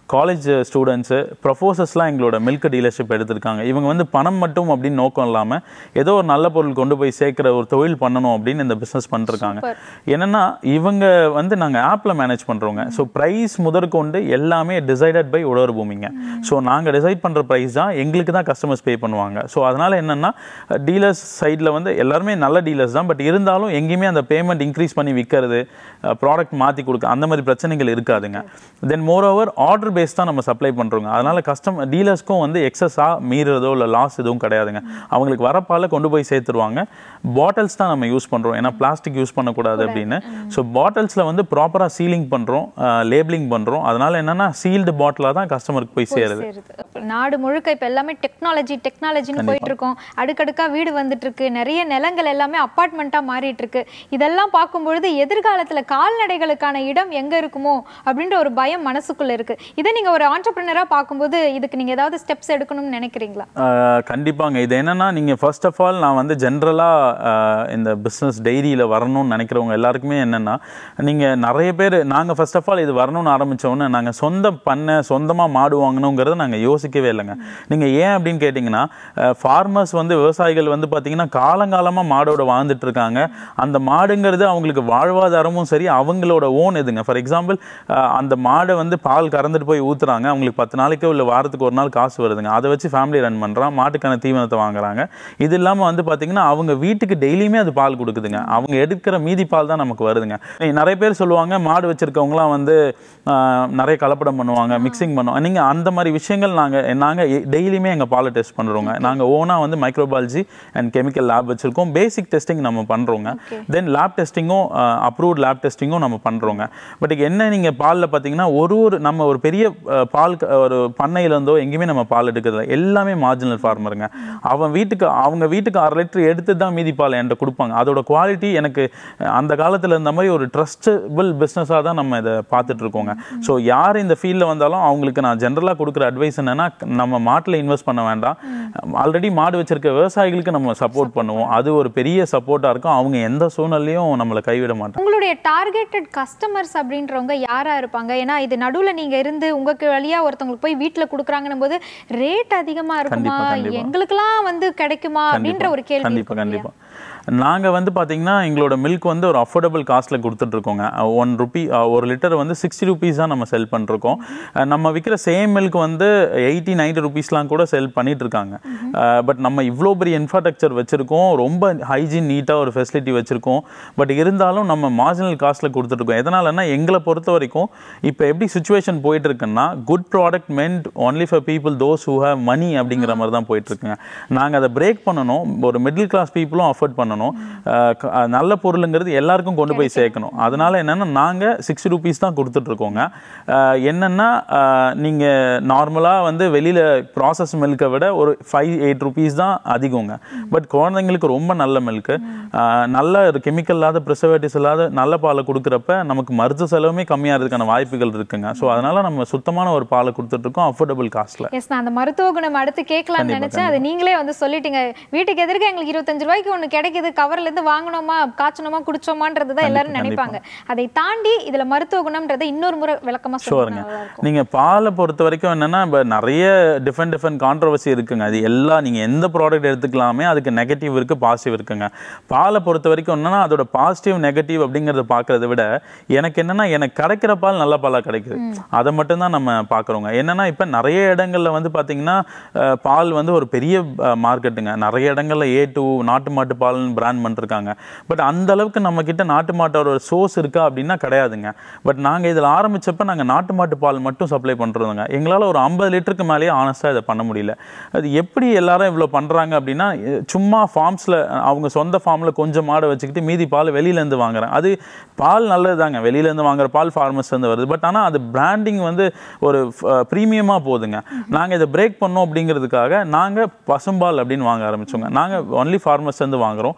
காலேஜ் ஸ்டூடெண்ட்ஸு ப்ரொஃபோசர்ஸ்லாம் எங்களோட மில்க் டீலர்ஷிப் எடுத்திருக்காங்க இவங்க வந்து பணம் மட்டும் அப்படின்னு நோக்கம் இல்லாமல் ஏதோ ஒரு நல்ல பொருள் கொண்டு போய் சேர்க்குற ஒரு தொழில் பண்ணணும் அப்படின்னு இந்த பிஸ்னஸ் பண்ணிருக்காங்க என்னன்னா இவங்க வந்து நாங்கள் ஆப்பில் மேனேஜ் பண்ணுறோங்க ஸோ ப்ரைஸ் முதற்கொண்டு எல்லாமே டிசைடட் பை உழவர் பூமிங்க ஸோ நாங்கள் டிசைட் பண்ணுற ப்ரைஸ் தான் எங்களுக்கு தான் கஸ்டமர்ஸ் பே பண்ணுவாங்க ஸோ அதனால் என்னென்னா டீலர்ஸ் சைடில் வந்து எல்லாருமே நல்ல டீலர்ஸ் தான் பட் இருந்தாலும் எங்கேயுமே அந்த பேமெண்ட் இன்க்ரீஸ் பண்ணி விற்கிறது ப்ராடக்ட் மாற்றி கொடுக்க அந்த மாதிரி பிரச்சனைகள் இருக்காதுங்க then more over order base தான் நம்ம சப்ளை பண்ணுறோங்க அதனால் கஸ்டமர் டீலர்ஸ்க்கும் வந்து எக்ஸஸாக மீறுறதோ இல்லை லாஸ் எதுவும் கிடையாதுங்க அவங்களுக்கு வர பாலை கொண்டு போய் சேர்த்துருவாங்க பாட்டில்ஸ் தான் நம்ம யூஸ் பண்ணுறோம் ஏன்னா பிளாஸ்டிக் யூஸ் பண்ணக்கூடாது அப்படின்னு ஸோ பாட்டில்ஸில் வந்து ப்ராப்பராக சீலிங் பண்ணுறோம் லேபிளிங் பண்ணுறோம் அதனால் என்னென்னா சீல்டு பாட்டிலாக தான் கஸ்டமருக்கு போய் சேருது சேருது நாடு முழுக்க இப்ப எல்லாமே டெக்னாலஜி டெக்னாலஜின்னு போயிட்டு இருக்கோம் அடுக்கடுக்கா வீடு வந்துட்டு இருக்கு நிறைய நிலங்கள் எல்லாமே அப்பார்ட்மெண்ட்டா மாறிட்டு இருக்கு இதெல்லாம் பார்க்கும்பொழுது எதிர்காலத்துல கால்நடைகளுக்கான இடம் எங்க இருக்குமோ அப்படின்ற ஒரு பயம் மனசுக்குள்ள இருக்கு இதை நீங்க ஒரு ஆண்டர்பிரினரா பார்க்கும்போது இதுக்கு நீங்க ஏதாவது ஸ்டெப்ஸ் எடுக்கணும்னு நினைக்கிறீங்களா ஆஹ் கண்டிப்பாங்க இது என்னன்னா நீங்கள் ஃபர்ஸ்ட் ஆஃப் ஆல் நான் வந்து ஜென்ரலாக இந்த பிஸ்னஸ் டைரியில் வரணும்னு நினைக்கிறவங்க எல்லாருக்குமே என்னென்னா நீங்கள் நிறைய பேர் நாங்கள் ஃபர்ஸ்ட் ஆஃப் ஆல் இது வரணும்னு ஆரம்பித்தோன்னே நாங்கள் சொந்த பண்ண சொந்தமாக மாடு வாங்கணுங்கிறத நாங்கள் யோசிக்கவே இல்லைங்க நீங்கள் ஏன் அப்படின்னு கேட்டிங்கன்னா ஃபார்மர்ஸ் வந்து விவசாயிகள் வந்து பார்த்தீங்கன்னா காலங்காலமாக மாடோட வாழ்ந்துட்டு இருக்காங்க அந்த மாடுங்கிறது அவங்களுக்கு வாழ்வாதாரமும் சரி அவங்களோட ஓன் இதுங்க ஃபார் எக்ஸாம்பிள் அந்த மாடை வந்து பால் கறந்துட்டு போய் ஊத்துறாங்க அவங்களுக்கு பத்து நாளைக்கோ இல்லை வாரத்துக்கு ஒரு நாள் காசு வருதுங்க அதை வச்சு ஃபேமிலி ரன் பண்ணுறான் மாட்டுக்கான தீவனத்தை வாங்குறாங்க இது இல்லாமல் வந்து பார்த்தீங்கன்னா அவங்க வீட்டுக்கு டெய்லியுமே அது பால் கொடுக்குதுங்க அவங்க எடுக்கிற மீதி பால் தான் நமக்கு வருதுங்க நீ- நிறைய பேர் சொல்லுவாங்க மாடு வச்சிருக்கவங்களாம் வந்து ஆஹ், நிறைய கலப்படம் பண்ணுவாங்க மிக்சிங் பண்ணுவாங்க நீங்கள் அந்த மாதிரி விஷயங்கள் நாங்கள் நாங்கள் டெய்லியுமே எங்கள் பாலை டெஸ்ட் பண்ணுறோங்க நாங்கள் ஓனாக வந்து மைக்ரோபாலஜி அண்ட் கெமிக்கல் லேப் வச்சுருக்கோம் பேசிக் டெஸ்டிங் நம்ம பண்ணுறோங்க தென் லேப் டெஸ்டிங்கும் அப்ரூவ்ட் லேப் டெஸ்டிங்கும் நம்ம பண்ணுறோங்க பட் என்ன நீங்கள் பாலில் பார்த்தீங்கன்னா ஒரு ஒரு நம்ம ஒரு பெரிய அஹ், பால் க- ஒரு பண்ணையிலேருந்தோ எங்கேயுமே நம்ம பால் எடுக்கிறதில்ல எல்லாமே மார்ஜினல் ஃபார்மருங்க அவன் வீட்டுக்கு அவங்க வீட்டுக்கு அரை லிட்டர் எடுத்து தான் மீதி பால் என்கிட்ட கொடுப்பாங்க அதோட குவாலிட்டி எனக்கு அஹ், அந்த காலத்தில் இருந்த மாதிரி ஒரு ட்ரஸ்டபிள் பிஸ்னஸாக தான் நம்ம இதை பார்த்துட்டு இருக்கோங்க ஸோ யார் இந்த ஃபீல்டில் வந்தாலும் அவங்களுக்கு நான் ஜென்ரலாக கொடுக்குற அட்வைஸ் என்னன்னா நம்ம மாட்டில் இன்வெஸ்ட் பண்ண வேண்டாம் ஆல்ரெடி மாடு வச்சிருக்க விவசாயிகளுக்கு நம்ம சப்போர்ட் பண்ணுவோம் அது ஒரு பெரிய சப்போர்ட்டாக இருக்கும் அவங்க எந்த சூழ்நிலையும் நம்மளை கைவிட மாட்டாங்க உங்களுடைய டார்கெட்டட் கஸ்டமர்ஸ் அப்படின்றவங்க யாரா இருப்பாங்க ஏன்னா இது நடுவுல நீங்க இருந்து உங்களுக்கு வழியா ஒருத்தவங்களுக்கு போய் வீட்டுல கொடுக்குறாங்கன்னும் போது ரேட் அதிகமா இருக்குமா கண்டிப்பா, கண்டிப்பா. எங்களுக்கெல்லாம் வந்து கிடைக்குமா அப்படின்ற ஒரு கேள்வி கண்டிப்பா இருக்கும் இல்லையா? கண்டிப்பா நாங்க வந்து பாத்தீங்கன்னா எங்களோட மில்க் வந்து ஒரு அஃபோர்டபுள் காஸ்ட்ல கொடுத்துட்டு இருக்கோங்க ஒன் ருபி ஒரு லிட்டர் வந்து சிக்ஸ்டி ருபீஸ் தான் நம்ம செல் பண்ணிருக்கோம் அஹ் நம்ம விற்கிற சேம் மில்க் வந்து எயிட்டி நைன்டி ருபீஸ்லாம் கூட செல் பண்ணிட்டு இருக்காங்க பட் நம்ம இவ்வளோ பெரிய இன்ஃப்ராஸ்ட்ரக்சர் வச்சிருக்கோம் ரொம்ப ஹைஜீன் நீட்டாக ஒரு ஃபெசிலிட்டி வச்சிருக்கோம் பட் இருந்தாலும் நம்ம மார்ஜினல் காஸ்ட்ல கொடுத்துட்ருக்கோம் எதனாலன்னா எங்களை பொறுத்த வரைக்கும் இப்போ எப்படி சுச்சுவேஷன் போயிட்டு இருக்குன்னா good product meant only for people those who have money அப்படிங்கிற மாதிரி தான் போயிட்டு இருக்குங்க நாங்கள் அதை பிரேக் பண்ணணும் ஒரு மிடில் கிளாஸ் பீப்புளும் அஃபோர்ட் பண்ணணும் அஹ் க- அஹ் நல்ல பொருளுங்கிறது எல்லாருக்கும் கொண்டு போய் சேர்க்கணும் அதனால என்னன்னா நாங்கள் சிக்ஸ்டி ருபீஸ் தான் கொடுத்துட்டு இருக்கோங்க அஹ் என்னன்னா அஹ் நீங்க நார்மலாக வந்து வெளியில ப்ராசஸ் மில்கை விட ஒரு ஃபைவ் எயிட் ருபீஸ் தான் அதிகங்க பட் குழந்தைங்களுக்கு ரொம்ப நல்ல மில்க்கு நல்ல கெமிக்கல் இல்லாத ப்ரிசர்வேட்டிவ்ஸ் இல்லாத நல்ல பாலை கொடுக்குறப்ப நமக்கு மருத்துவ செலவுமே கம்மியாகிறதுக்கான வாய்ப்புகள் இருக்குங்க ஸோ அதனால நம்ம சுத்தமான ஒரு பாலை கொடுத்துட்டு இருக்கோம் அஃபோர்டபுள் காஸ்ட்ல எஸ் நான் அந்த மருத்துவ குணம் அடுத்து கேட்கலாம்னு நினைச்சேன் அது நீங்களே வந்து சொல்லிட்டீங்க வீட்டுக்கு எதிர்க்க எங்களுக்கு இருபத்தஞ்சு ரூபாய்க்கு ஒண்ணு கிடைக்குது கவர்ல இருந்து வாங்கணுமா காய்ச்சணுமா குடிச்சோமான்றது தான் எல்லாரும் நினைப்பாங்க அதை தாண்டி இதுல மருத்துவ குணம்ன்றதை இன்னொரு முறை விளக்கமா சொல்லுங்க ஷோருங்க நல்லா இருக்கும் நீங்க பாலை பொறுத்த வரைக்கும் என்னன்னா இப்போ நிறைய டிஃப்ரெண்ட் டிஃப்ரெண்ட் கான்ட்ரவர்சி இருக்குங்க அது எல்லாம் நீங்க எந்த ப்ராடக்ட் எடுத்துக்கலாமே அதுக்கு நெகட்டிவ் இருக்கு பாசிட்டிவ் இருக்குங்க பாலை பொறுத்த வரைக்கும் என்னன்னா அதோட பாசிட்டிவ் நெகட்டிவ் அப்படிங்கறத பார்க்கறத விட எனக்கு என்னன்னா எனக்கு கிடைக்கிற பால் நல்ல பாலா கிடைக்குது அதை மட்டும் தான் நம்ம பார்க்குறோங்க என்னன்னா இப்போ நிறைய இடங்கள்ல வந்து பாத்தீங்கன்னா அஹ், பால் வந்து ஒரு பெரிய மார்க்கெட்டுங்க நிறைய இடங்கள்ல ஏ டூ நாட்டு மாட்டு பால்னு பிராண்ட் பண்ணிருக்காங்க பட் அந்த அளவுக்கு நம்ம கிட்ட நாட்டு மாட்டோட சோர்ஸ் இருக்கா அப்படின்னா கிடையாதுங்க பட் நாங்க இதுல ஆரம்பிச்சப்ப நாங்க நாட்டு மாட்டு பால் மட்டும் சப்ளை பண்றோங்க எங்களால ஒரு ஐம்பது லிட்டருக்கு மேலேயே ஆனஸ்டா இதை பண்ண முடியல அது எப்படி எல்லாரும் இவ்வளோ பண்றாங்க அப்படின்னா அஹ், சும்மா ஃபார்ம்ஸ்ல அவங்க சொந்த ஃபார்ம்ல கொஞ்சம் மாடை வச்சுக்கிட்டு மீதி பால் வெளியில இருந்து வாங்குறாங்க அது பால் நல்லதுதாங்க வெளியில இருந்து வாங்குற பால் ஃபார்மர்ஸ் இருந்து வருது பட் ஆனா அது பிராண்டிங் வந்து ஒரு ப்ரீமியமா போகுதுங்க நாங்க இதை பிரேக் பண்ணோம் அப்படிங்கிறதுக்காக நாங்க பசும்பால் அப்படின்னு வாங்க ஆரம்பிச்சோங்க நாங்க ஒன்லி ஃபார்மர்ஸ் இருந்து வாங்குறோம்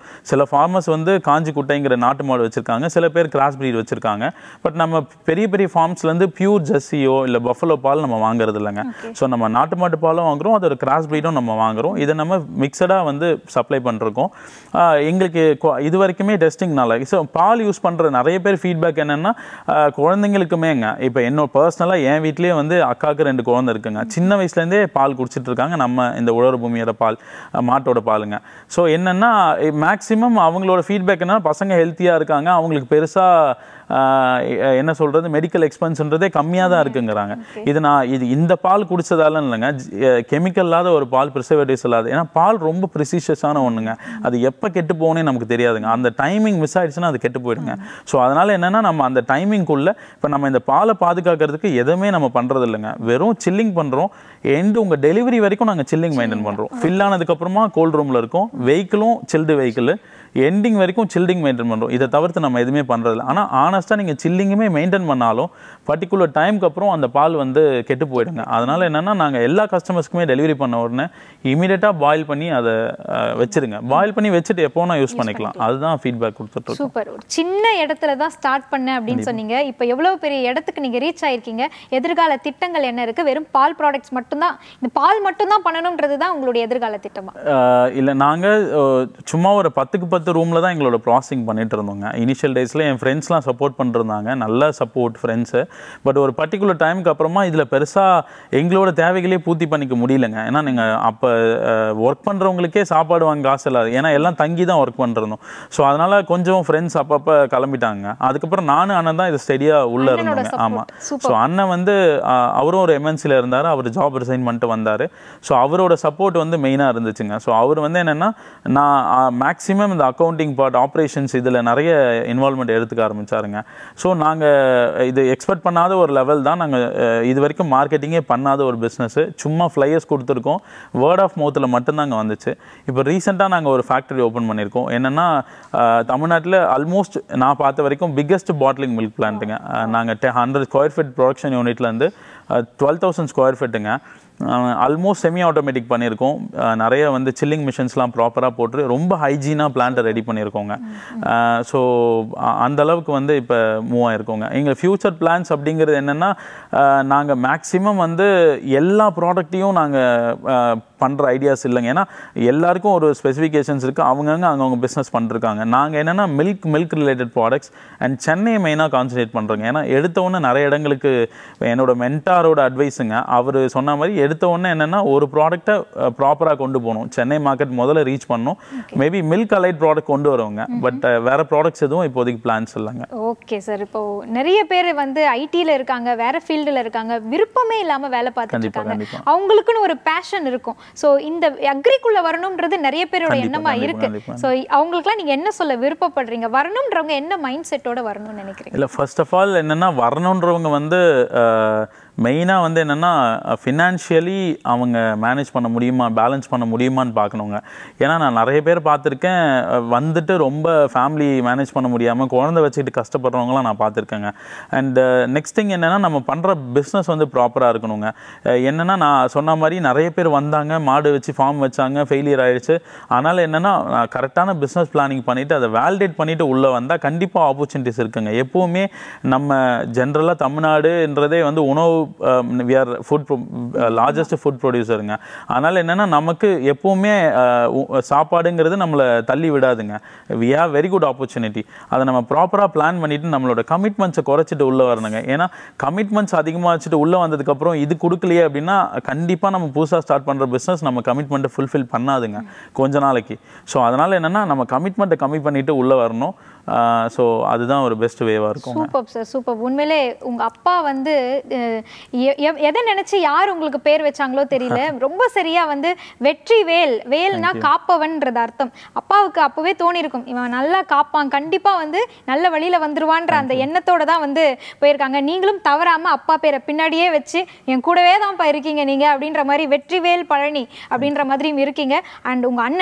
சில ஃபார்மர்ஸ் வந்து காஞ்சி குட்டைங்கிற நாட்டு மாடு வச்சிருக்காங்க சில பேர் கிராஸ் breed வச்சிருக்காங்க பட் நம்ம பெரிய பெரிய ஃபார்ம்ஸ்லேருந்து பியூர் ஜெர்சியோ இல்லை பஃபலோ பால் நம்ம வாங்குறது இல்லைங்க ஸோ நம்ம நாட்டு மாட்டு பாலும் வாங்குறோம் அது ஒரு கிராஸ் ப்ரீடும் நம்ம வாங்குறோம் இதை நம்ம மிக்சடாக வந்து சப்ளை பண்ணிருக்கோம் ஆஹ் எங்களுக்கு கொ- இது வரைக்குமே டெஸ்டிங்னால ஸோ பால் யூஸ் பண்ணுற நிறைய பேர் ஃபீட்பேக் என்னென்னா குழந்தைங்களுக்குமேங்க இப்போ என்னோட பர்சனலாக என் வீட்லேயே வந்து அக்காவுக்கு ரெண்டு குழந்தை இருக்குங்க சின்ன வயசுலேருந்தே பால் குடிச்சிட்டு இருக்காங்க நம்ம இந்த உழவர் பூமியோட பால் அஹ் மாட்டோட பாலுங்க ஸோ என்னென்னா மேக்ஸிமம் அவங்களோட ஃபீட்பேக் என்ன பசங்க ஹெல்த்தியாக இருக்காங்க அவங்களுக்கு பெருசாக என்ன சொல்கிறது மெடிக்கல் எக்ஸ்பென்ஸ்ன்றதே கம்மியாக தான் இருக்குங்கிறாங்க இது நான் இது இந்த பால் குடிச்சதால இல்லைங்க கெமிக்கல் இல்லாத ஒரு பால் ப்ரிசர்வேட்டிவ்ஸ் இல்லாத ஏன்னா பால் ரொம்ப ப்ரிசிஷியஸான ஒன்றுங்க அது எப்போ கெட்டு போகணும்னே நமக்கு தெரியாதுங்க அந்த டைமிங் மிஸ் ஆயிடுச்சுன்னா அது கெட்டு போயிடுங்க ஸோ அதனால என்னன்னா நம்ம அந்த டைமிங்குள்ள இப்போ நம்ம இந்த பாலை பாதுகாக்கிறதுக்கு எதுவுமே நம்ம பண்றது இல்லைங்க வெறும் சில்லிங் பண்றோம் எண்டு உங்க டெலிவரி வரைக்கும் நாங்க சில்லிங் மெயின்டைன் பண்றோம் ஃபில் ஆனதுக்கு அப்புறமா கோல்ட் ரூம்ல இருக்கும் வெஹிக்கிளும் சில்டு வெஹிக்கிள் எண்டிங் வரைக்கும் சில்டிங் மெயின்டைன் பண்ணுறோம் இதை தவிர்த்து நம்ம எதுவுமே பண்ணுறதில்ல ஆனால் ஆனஸ்ட்டாக நீங்கள் சில்லிங்குமே மெயின்டைன் பண்ணாலும் பர்டிகுலர் டைம்க்கு அப்புறம் அந்த பால் வந்து கெட்டு போயிடுங்க அதனால என்னன்னா நாங்கள் எல்லா கஸ்டமர்ஸ்க்குமே டெலிவரி பண்ண உடனே இமீடியட்டாக பாயில் பண்ணி அதை அஹ், வச்சிருங்க பாயில் பண்ணி வச்சுட்டு எப்போ வேணா யூஸ் பண்ணிக்கலாம் அதுதான் ஃபீட்பேக் கொடுத்துட்ருக்கோம் சூப்பர் ஒரு சின்ன இடத்துல தான் ஸ்டார்ட் பண்ணேன் அப்படின்னு சொன்னீங்க இப்போ எவ்வளவு பெரிய இடத்துக்கு நீங்க ரீச் ஆயிருக்கீங்க எதிர்கால திட்டங்கள் என்ன இருக்கு வெறும் பால் ப்ராடக்ட்ஸ் மட்டும்தான் இந்த பால் மட்டும்தான் பண்ணணும்ன்றது தான் உங்களுடைய எதிர்கால திட்டமா ஆஹ் இல்ல நாங்க அஹ், சும்மா ஒரு பத்துக்கு பத்து ரூம்ல தான் எங்களோட ப்ராசஸிங் பண்ணிட்டு இருந்தோங்க இனிஷியல் டேஸ்ல என் ஃப்ரெண்ட்ஸ்லாம் சப்போர்ட் பண்ணிருந்தாங்க நல்ல சப்போர்ட் ஃப்ரெண்ட்ஸு பட் ஒரு பர்டிகுலர் டைமுக்கு அப்புறமா இதுல பெருசா எங்களோட தேவைகளே பூர்த்தி பண்ணிக்க முடியலங்க ஏன்னா நீங்க அப்ப ஒர்க் பண்றவங்களுக்கே சாப்பாடு வாங்க காசு இல்லாது ஏன்னா எல்லாம் தங்கி தான் ஒர்க் பண்ணிருந்தோம் ஸோ அதனால கொஞ்சம் ஃப்ரெண்ட்ஸ் அப்பப்ப கிளம்பிட்டாங்க அதுக்கப்புறம் நானும் அண்ணன் தான் இது ஸ்டெடியா உள்ள அண்ணனோட இருந்தோங்க support. ஆமா Super. ஸோ அண்ணன் வந்து ஆஹ், அவரும் ஒரு எம்என்சியில் இருந்தார் அவர் ஜாப் ரிசைன் பண்ணிட்டு வந்தார் ஸோ அவரோட சப்போர்ட் வந்து மெயினாக இருந்துச்சுங்க ஸோ அவர் வந்து என்னென்னா நான் மேக்ஸிமம் இந்த அக்கௌண்டிங் பார்ட் ஆப்ரேஷன்ஸ் இதில் நிறைய இன்வால்மெண்ட் எடுத்துக்க ஆரம்பிச்சாருங்க ஸோ நாங்கள் இது எக்ஸ்பெக்ட் பண்ணாத ஒரு லெவல் தான் நாங்கள் இது வரைக்கும் மார்க்கெட்டிங்கே பண்ணாத ஒரு பிஸ்னஸ் சும்மா ஃப்ளையர்ஸ் கொடுத்துருக்கோம் வேர்ட் ஆஃப் மவுத்தில் மட்டும்தாங்க வந்துச்சு இப்போ ரீசெண்டாக நாங்கள் ஒரு ஃபேக்டரி ஓப்பன் பண்ணியிருக்கோம் என்னென்னா தமிழ்நாட்டில் ஆல்மோஸ்ட் நான் பார்த்த வரைக்கும் பிக்கெஸ்ட் பாட்லிங் மில்க் பிளான்ட்டுங்க நாங்கள் ஹண்ட்ரட் ஸ்கொயர் ஃபீட் ப்ரொடக்ஷன் யூனிட்லேருந்து டுவெல் தௌசண்ட் ஸ்கொயர் ஃபீட்டுங்க ஆல்மோஸ்ட் செமி ஆட்டோமேட்டிக் பண்ணியிருக்கோம் அஹ் நிறைய வந்து சில்லிங் மிஷின்ஸ்லாம் ப்ராப்பராக போட்டு ரொம்ப ஹைஜீனாக பிளான்ட்டை ரெடி பண்ணியிருக்கோங்க ஸோ அந்த அளவுக்கு வந்து இப்போ மூவ் ஆயிருக்கோங்க எங்கள் ஃப்யூச்சர் பிளான்ஸ் அப்படிங்கிறது என்னென்னா நாங்கள் மேக்ஸிமம் வந்து எல்லா ப்ராடக்ட்டையும் நாங்கள் பண்ணுற ஐடியாஸ் இல்லைங்க ஏன்னா எல்லாருக்கும் ஒரு ஸ்பெசிஃபிகேஷன்ஸ் இருக்குது அவங்கங்க அவங்கவுங்க பிஸ்னஸ் பண்ணிருக்காங்க நாங்கள் என்னென்னா milk milk related products and Chennai மெயினாக கான்சன்ட்ரேட் பண்ணுறோங்க ஏன்னா எடுத்த உடனே நிறைய இடங்களுக்கு என்னோட மென்டாரோட அட்வைஸுங்க அவர் சொன்ன மாதிரி எடுத்த உடனே என்னென்னா ஒரு ப்ராடக்ட்டை ப்ராப்பராக கொண்டு போகணும் சென்னை மார்க்கெட் முதல்ல ரீச் பண்ணணும் மேபி மில்க் அலைட் ப்ராடக்ட் கொண்டு வருவாங்க பட் வேற ப்ராடக்ட்ஸ் எதுவும் இப்போதைக்கு பிளான்ஸ் இல்லைங்க ஓகே சார் இப்போ நிறைய பேர் வந்து ஐடில இருக்காங்க வேற ஃபீல்டில் இருக்காங்க விருப்பமே இல்லாம வேலை பார்த்துட்டு கண்டிப்பா, இருக்காங்க கண்டிப்பா. அவங்களுக்குன்னு ஒரு பேஷன் இருக்கும் ஸோ இந்த அக்ரிக்குள்ள வரணும்ன்றது நிறைய பேரோட கண்டிப்பா, எண்ணமா கண்டிப்பா, இருக்கு கண்டிப்பா. ஸோ அவங்களுக்குலாம் நீங்க என்ன சொல்ல விருப்பப்படுறீங்க வரணும்ன்றவங்க என்ன மைண்ட் செட்டோட வரணும்னு நினைக்கிறீங்க இல்லை ஃபர்ஸ்ட் ஆஃப் ஆல் என்னென்னா வரணுன்றவங்க வந்து மெயினாக வந்து என்னென்னா ஃபினான்ஷியலி அவங்க மேனேஜ் பண்ண முடியுமா பேலன்ஸ் பண்ண முடியுமான்னு பார்க்கணுங்க ஏன்னா நான் நிறைய பேர் பார்த்துருக்கேன் அஹ், வந்துட்டு ரொம்ப ஃபேமிலி மேனேஜ் பண்ண முடியாமல் குழந்தை வச்சுக்கிட்டு கஷ்டப்படுறவங்களாம் நான் பார்த்துருக்கேங்க அண்ட் நெக்ஸ்ட் திங் என்னென்னா நம்ம பண்ணுற பிஸ்னஸ் வந்து ப்ராப்பராக இருக்கணுங்க அஹ், என்னென்னா நான் சொன்ன மாதிரி நிறைய பேர் வந்தாங்க மாடு வச்சு ஃபார்ம் வச்சாங்க ஃபெயிலியர் ஆயிடுச்சு அதனால் என்னென்னா கரெக்டான பிஸ்னஸ் பிளானிங் பண்ணிவிட்டு அதை வேலிடேட் பண்ணிவிட்டு உள்ளே வந்தால் கண்டிப்பாக ஆப்பர்ச்சுனிட்டிஸ் இருக்குங்க எப்போவுமே நம்ம ஜென்ரலாக தமிழ்நாடுன்றதே வந்து உணவு we are food largest food ப்ரொடியூசருங்க அதனால் என்னென்னா நமக்கு எப்போவுமே அஹ், உ- சாப்பாடுங்கிறது நம்மளை தள்ளி விடாதுங்க we have very good opportunity அதை நம்ம ப்ராப்பராக பிளான் பண்ணிட்டு நம்மளோட கமிட்மெண்ட்ஸை குறைச்சிட்டு உள்ளே வரணுங்க ஏன்னா கமிட்மெண்ட்ஸ் அதிகமாக வச்சுட்டு உள்ளே வந்ததுக்கப்புறம் இது கொடுக்கலையே அப்படின்னா கண்டிப்பாக நம்ம புதுசாக ஸ்டார்ட் பண்ணுற பிஸ்னஸ் நம்ம கமிட்மெண்ட்டை ஃபுல்ஃபில் பண்ணாதுங்க கொஞ்ச நாளைக்கு ஸோ அதனால் என்னென்னா நம்ம கமிட்மெண்ட்டை கம்மி பண்ணிட்டு உள்ளே வரணும் ஸோ அதுதான் ஒரு பெஸ்ட் வேவாக இருக்கும் சூப்பர் சார் சூப்பர் உண்மையிலே உங்க அப்பா வந்து அஹ், எ- எ- எதை நினைச்சு யார் உங்களுக்கு பேர் வச்சாங்களோ தெரியல ரொம்ப சரியா வந்து வெற்றி வேல் வேல்னா காப்பவன்றது அர்த்தம் அப்பாவுக்கு அப்பவே தோணி இருக்கும் இவன் நல்லா காப்பான் கண்டிப்பா வந்து நல்ல வழியில வந்துருவான்ற அந்த எண்ணத்தோட தான் வந்து போயிருக்காங்க நீங்களும் தவறாம அப்பா பேரை பின்னாடியே வச்சு என் கூடவே தான்ப்பா இருக்கீங்க நீங்க அப்படின்ற மாதிரி வெற்றிவேல் பழனி அப்படின்ற மாதிரியும் இருக்கீங்க அண்ட் உங்க அண்ணன்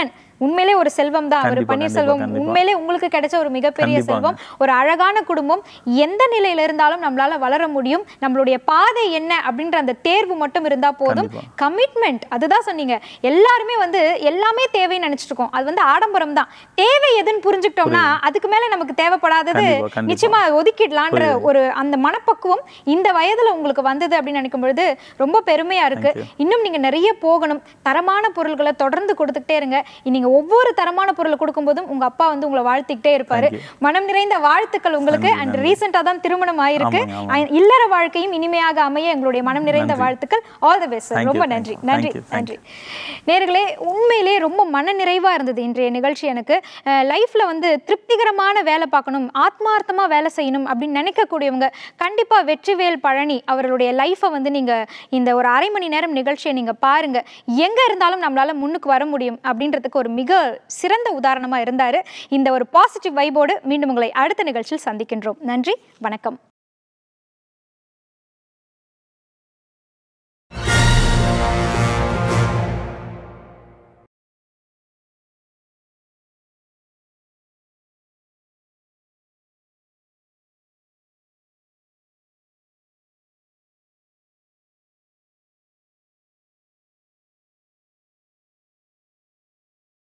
உண்மையிலே ஒரு செல்வம் தான் அவர் கண்டிப்பா, பன்னீர்செல்வம் கண்டிப்பா, கண்டிப்பா. உண்மையிலே உங்களுக்கு கிடைச்ச ஒரு மிகப்பெரிய கண்டிப்பாங்க. செல்வம் ஒரு அழகான குடும்பம் எந்த நிலையில இருந்தாலும் நம்மளால வளர முடியும் நம்மளுடைய பாதை என்ன அப்படின்ற அந்த தேர்வு மட்டும் இருந்தா போதும் கமிட்மெண்ட் அதுதான் சொன்னீங்க எல்லாருமே வந்து எல்லாமே தேவைன்னு நினைச்சிட்டு இருக்கோம் அது வந்து ஆடம்பரம் தான் தேவை எதுன்னு புரிஞ்சுக்கிட்டோம்னா அதுக்கு மேல நமக்கு தேவைப்படாதது கண்டிப்பா, கண்டிப்பா. நிச்சயமா ஒதுக்கிடலான்ற ஒரு அந்த மனப்பக்குவம் இந்த வயதுல உங்களுக்கு வந்தது அப்படின்னு நினைக்கும் பொழுது ரொம்ப பெருமையா இருக்கு இன்னும் நீங்க நிறைய போகணும் தரமான பொருள்களை தொடர்ந்து கொடுத்துக்கிட்டே இருங்க நீங்க ஒவ்வொரு தரமான பொருளை கொடுக்கும்போதும் உங்க அப்பா வந்து உங்களை வாழ்த்திக்கிட்டே இருப்பாரு மனம் நிறைந்த வாழ்த்துக்கள் உங்களுக்கு அண்ட் ரீசெண்டா தான் திருமணம் ஆயிருக்கு ஆமாங்க, அஹ் இல்லற வாழ்க்கையும் இனிமையாக அமைய எங்களுடைய மனம் நிறைந்த வாழ்த்துக்கள் all the best Thank you, ரொம்ப thank நன்றி you, நன்றி thank you, thank நன்றி நேர்களே உண்மையிலே ரொம்ப மன நிறைவா இருந்தது இன்றைய நிகழ்ச்சி எனக்கு லைஃப்ல வந்து திருப்திகரமான வேலை பார்க்கணும் ஆத்மார்த்தமா வேலை செய்யணும் அப்படின்னு நினைக்கக்கூடியவங்க கண்டிப்பா வெற்றிவேல் பழனி அவர்களுடைய லைஃப்பை வந்து நீங்க இந்த ஒரு அரை மணி நேரம் நிகழ்ச்சியை நீங்க பாருங்க எங்க இருந்தாலும் நம்மளால முன்னுக்கு வர முடியும் அப்படின்றதுக்கு ஒரு மிக சிறந்த உதாரணமா இருந்தாரு இந்த ஒரு பாசிட்டிவ் வைபோடு மீண்டும் உங்களை அடுத்த நிகழ்ச்சியில் சந்திக்கின்றோம் நன்றி வணக்கம்